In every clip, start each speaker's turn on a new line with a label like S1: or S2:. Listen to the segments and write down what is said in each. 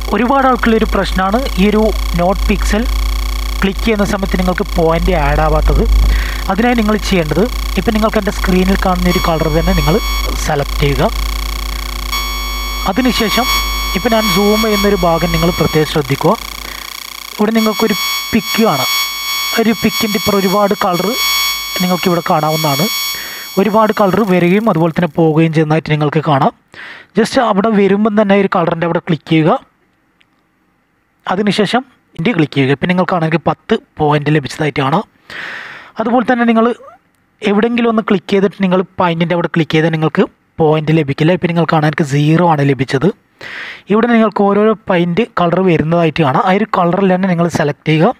S1: ഒരുപാട് ആൾക്കുള്ളൊരു പ്രശ്നമാണ് ഈ ഒരു നോട്ട് പിക്സൽ ക്ലിക്ക് ചെയ്യുന്ന സമയത്ത് നിങ്ങൾക്ക് പോയിൻ്റ് ആഡ് ആവാത്തത് അതിനായി നിങ്ങൾ ചെയ്യേണ്ടത് ഇപ്പം നിങ്ങൾക്ക് എൻ്റെ സ്ക്രീനിൽ കാണുന്ന ഒരു കളർ തന്നെ നിങ്ങൾ സെലക്ട് ചെയ്യുക അതിനുശേഷം ഇപ്പം ഞാൻ സൂം ചെയ്യുന്നൊരു ഭാഗം നിങ്ങൾ പ്രത്യേകം ശ്രദ്ധിക്കുക ഇവിടെ നിങ്ങൾക്കൊരു പിക്ക് കാണാം ഒരു പിക്കിൻ്റെ ഇപ്പോൾ ഒരുപാട് കളർ നിങ്ങൾക്കിവിടെ കാണാവുന്നതാണ് ഒരുപാട് കളർ വരികയും അതുപോലെ തന്നെ പോവുകയും ചെയ്യുന്നതായിട്ട് നിങ്ങൾക്ക് കാണാം ജസ്റ്റ് അവിടെ വരുമ്പം തന്നെ ഒരു കളറിൻ്റെ അവിടെ ക്ലിക്ക് ചെയ്യുക അതിനുശേഷം ഇൻ്റെ ക്ലിക്ക് ചെയ്യുക ഇപ്പം നിങ്ങൾക്കാണെങ്കിൽ പത്ത് പോയിൻ്റ് ലഭിച്ചതായിട്ട് കാണാം അതുപോലെ തന്നെ നിങ്ങൾ എവിടെയെങ്കിലും ഒന്ന് ക്ലിക്ക് ചെയ്തിട്ട് നിങ്ങൾ പോയിൻറ്റിൻ്റെ അവിടെ ക്ലിക്ക് ചെയ്താൽ നിങ്ങൾക്ക് പോയിൻ്റ് ലഭിക്കില്ല ഇപ്പം നിങ്ങൾ കാണാൻ എനിക്ക് സീറോ ആണ് ലഭിച്ചത് ഇവിടെ നിങ്ങൾക്ക് ഓരോരോ പോയിൻ്റ് കളർ വരുന്നതായിട്ട് കാണാം ആ ഒരു കളറിൽ തന്നെ നിങ്ങൾ സെലക്ട് ചെയ്യുക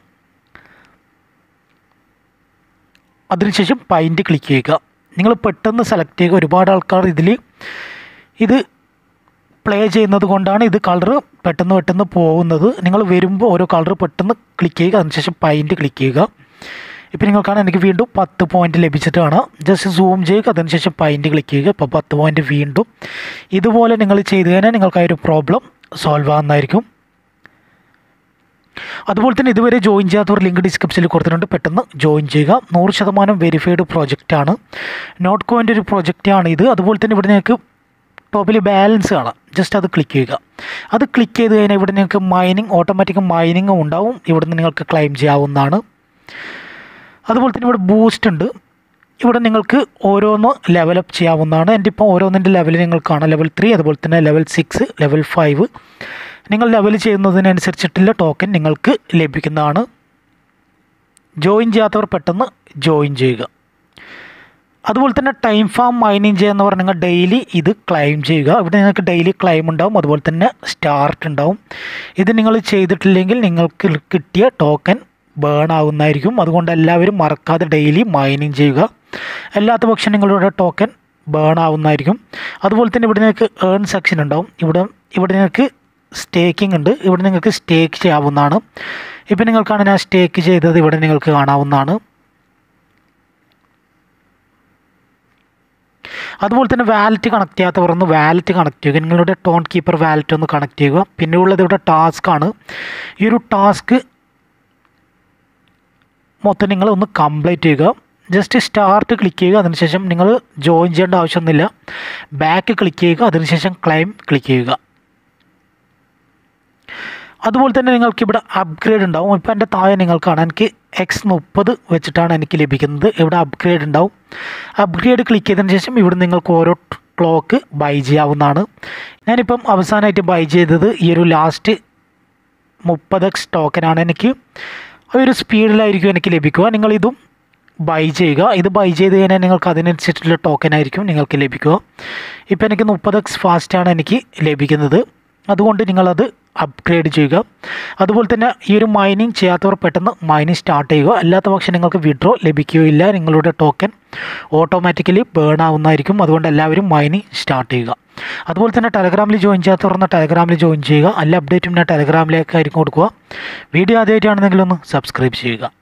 S1: അതിനുശേഷം പൈൻറ്റ് ക്ലിക്ക് ചെയ്യുക നിങ്ങൾ പെട്ടെന്ന് സെലക്ട് ചെയ്യുക ഒരുപാട് ആൾക്കാർ ഇതിൽ ഇത് പ്ലേ ചെയ്യുന്നത് കൊണ്ടാണ് ഇത് കളർ പെട്ടെന്ന് പെട്ടെന്ന് പോകുന്നത് നിങ്ങൾ വരുമ്പോൾ ഓരോ കളർ പെട്ടെന്ന് ക്ലിക്ക് ചെയ്യുക അതിനുശേഷം പൈൻറ്റ് ക്ലിക്ക് ചെയ്യുക ഇപ്പോൾ നിങ്ങൾക്കാണ് എനിക്ക് വീണ്ടും പത്ത് പോയിൻ്റ് ലഭിച്ചിട്ട് കാണാം ജസ്റ്റ് സൂം ചെയ്യുക അതിനുശേഷം പൈൻറ്റ് ക്ലിക്ക് ചെയ്യുക ഇപ്പോൾ പത്ത് പോയിൻ്റ് വീണ്ടും ഇതുപോലെ നിങ്ങൾ ചെയ്ത് കഴിഞ്ഞാൽ നിങ്ങൾക്ക് ആ ഒരു പ്രോബ്ലം സോൾവ് ആകുന്നതായിരിക്കും അതുപോലെ തന്നെ ഇതുവരെ ജോയിൻ ചെയ്യാത്തവർ ലിങ്ക് ഡിസ്ക്രിപ്ഷനിൽ കൊടുത്തിട്ടുണ്ട് പെട്ടെന്ന് ജോയിൻ ചെയ്യുക നൂറ് ശതമാനം വെരിഫൈഡ് പ്രോജക്റ്റാണ് നോട്ട് കോയിൻ്റെ ഒരു പ്രോജക്റ്റാണ് ഇത് അതുപോലെ തന്നെ ഇവിടെ നിങ്ങൾക്ക് ടോപ്പിൽ ബാലൻസ് കാണാം ജസ്റ്റ് അത് ക്ലിക്ക് ചെയ്യുക അത് ക്ലിക്ക് ചെയ്ത് കഴിഞ്ഞാൽ ഇവിടെ നിങ്ങൾക്ക് മൈനിങ് ഓട്ടോമാറ്റിക് മൈനിങ് ഉണ്ടാവും ഇവിടുന്ന് നിങ്ങൾക്ക് ക്ലെയിം ചെയ്യാവുന്നതാണ് അതുപോലെ തന്നെ ഇവിടെ ബൂസ്റ്റ് ഉണ്ട് ഇവിടെ നിങ്ങൾക്ക് ഓരോന്ന് ലെവലപ്പ് ചെയ്യാവുന്നതാണ് എൻ്റെ ഇപ്പോൾ ഓരോന്നിൻ്റെ ലെവൽ നിങ്ങൾക്ക് കാണാം ലെവൽ ത്രീ അതുപോലെ തന്നെ ലെവൽ സിക്സ് ലെവൽ ഫൈവ് നിങ്ങൾ ലെവൽ ചെയ്യുന്നതിനനുസരിച്ചിട്ടുള്ള ടോക്കൻ നിങ്ങൾക്ക് ലഭിക്കുന്നതാണ് ജോയിൻ ചെയ്യാത്തവർ പെട്ടെന്ന് ജോയിൻ ചെയ്യുക അതുപോലെ തന്നെ ടൈം ഫാം മൈനിങ് ചെയ്യുന്ന പറഞ്ഞാൽ നിങ്ങൾ ഡെയിലി ഇത് ക്ലൈം ചെയ്യുക ഇവിടെ നിങ്ങൾക്ക് ഡെയിലി ക്ലൈം ഉണ്ടാവും അതുപോലെ തന്നെ സ്റ്റാർട്ട് ഉണ്ടാവും ഇത് നിങ്ങൾ ചെയ്തിട്ടില്ലെങ്കിൽ നിങ്ങൾക്ക് കിട്ടിയ ടോക്കൻ ബേൺ ആവുന്നതായിരിക്കും അതുകൊണ്ട് എല്ലാവരും മറക്കാതെ ഡെയിലി മൈനിങ് ചെയ്യുക അല്ലാത്ത പക്ഷം നിങ്ങളുടെ ടോക്കൻ ബേൺ ആവുന്നതായിരിക്കും അതുപോലെ തന്നെ ഇവിടെ നിങ്ങൾക്ക് ഏൺ സെക്ഷൻ ഉണ്ടാവും ഇവിടെ ഇവിടെ നിങ്ങൾക്ക് സ്റ്റേക്കിംഗ് ഉണ്ട് ഇവിടെ നിങ്ങൾക്ക് സ്റ്റേക്ക് ചെയ്യാവുന്നതാണ് ഇപ്പം നിങ്ങൾക്കാണ് ഞാൻ സ്റ്റേക്ക് ചെയ്തത് ഇവിടെ നിങ്ങൾക്ക് കാണാവുന്നതാണ് അതുപോലെ തന്നെ വാലറ്റ് കണക്ട് ചെയ്യാത്തവർ ഒന്ന് വാലറ്റ് കണക്ട് ചെയ്യുക നിങ്ങളുടെ ടോൺ കീപ്പർ വാലറ്റ് ഒന്ന് കണക്ട് ചെയ്യുക പിന്നെ ഉള്ളത് ഇവിടെ ടാസ്ക് ആണ് ഈ ഒരു ടാസ്ക് മൊത്തം നിങ്ങൾ ഒന്ന് കംപ്ലീറ്റ് ചെയ്യുക ജസ്റ്റ് സ്റ്റാർട്ട് ക്ലിക്ക് ചെയ്യുക അതിനുശേഷം നിങ്ങൾ ജോയിൻ ചെയ്യേണ്ട ആവശ്യമൊന്നുമില്ല ബാക്ക് ക്ലിക്ക് ചെയ്യുക അതിനുശേഷം ക്ലൈം ക്ലിക്ക് ചെയ്യുക അതുപോലെ തന്നെ നിങ്ങൾക്ക് ഇവിടെ അപ്ഗ്രേഡ് ഉണ്ടാവും ഇപ്പോൾ എൻ്റെ താഴെ നിങ്ങൾക്ക് കാണാൻ എനിക്ക് എക്സ് മുപ്പത് വെച്ചിട്ടാണ് എനിക്ക് ലഭിക്കുന്നത് ഇവിടെ അപ്ഗ്രേഡ് ഉണ്ടാവും അപ്ഗ്രേഡ് ക്ലിക്ക് ചെയ്തതിന് ശേഷം ഇവിടെ നിങ്ങൾക്ക് ഓരോ ക്ലോക്ക് ബൈ ചെയ്യാവുന്നതാണ് ഞാനിപ്പം അവസാനമായിട്ട് ബൈ ചെയ്തത് ഈ ഒരു ലാസ്റ്റ് മുപ്പത് എക്സ് ടോക്കനാണ് എനിക്ക് ആ ഒരു സ്പീഡിലായിരിക്കും എനിക്ക് ലഭിക്കുക നിങ്ങളിതും ബൈ ചെയ്യുക ഇത് ബൈ ചെയ്ത് കഴിഞ്ഞാൽ നിങ്ങൾക്ക് അതിനനുസരിച്ചിട്ടുള്ള ടോക്കൻ ആയിരിക്കും നിങ്ങൾക്ക് ലഭിക്കുക ഇപ്പോൾ എനിക്ക് മുപ്പത് എക്സ് ഫാസ്റ്റാണ് എനിക്ക് ലഭിക്കുന്നത് അതുകൊണ്ട് നിങ്ങളത് അപ്ഗ്രേഡ് ചെയ്യുക അതുപോലെ തന്നെ ഈ ഒരു മൈനിങ് ചെയ്യാത്തവർ പെട്ടെന്ന് മൈനിങ് സ്റ്റാർട്ട് ചെയ്യുക അല്ലാത്ത പക്ഷം നിങ്ങൾക്ക് വിഡ്രോ ലഭിക്കുകയില്ല നിങ്ങളുടെ ടോക്കൻ ഓട്ടോമാറ്റിക്കലി ബേൺ ആവുന്നതായിരിക്കും അതുകൊണ്ട് എല്ലാവരും മൈനിങ് സ്റ്റാർട്ട് ചെയ്യുക അതുപോലെ തന്നെ ടെലഗ്രാമിൽ ജോയിൻ ചെയ്യാത്തവർ ഒന്ന് ടെലഗ്രാമിൽ ജോയിൻ ചെയ്യുക എല്ലാ അപ്ഡേറ്റും ഞാൻ ടെലഗ്രാമിലേക്കായിരിക്കും കൊടുക്കുക വീഡിയോ ആദ്യമായിട്ടാണെന്നെങ്കിൽ ഒന്ന് സബ്സ്ക്രൈബ് ചെയ്യുക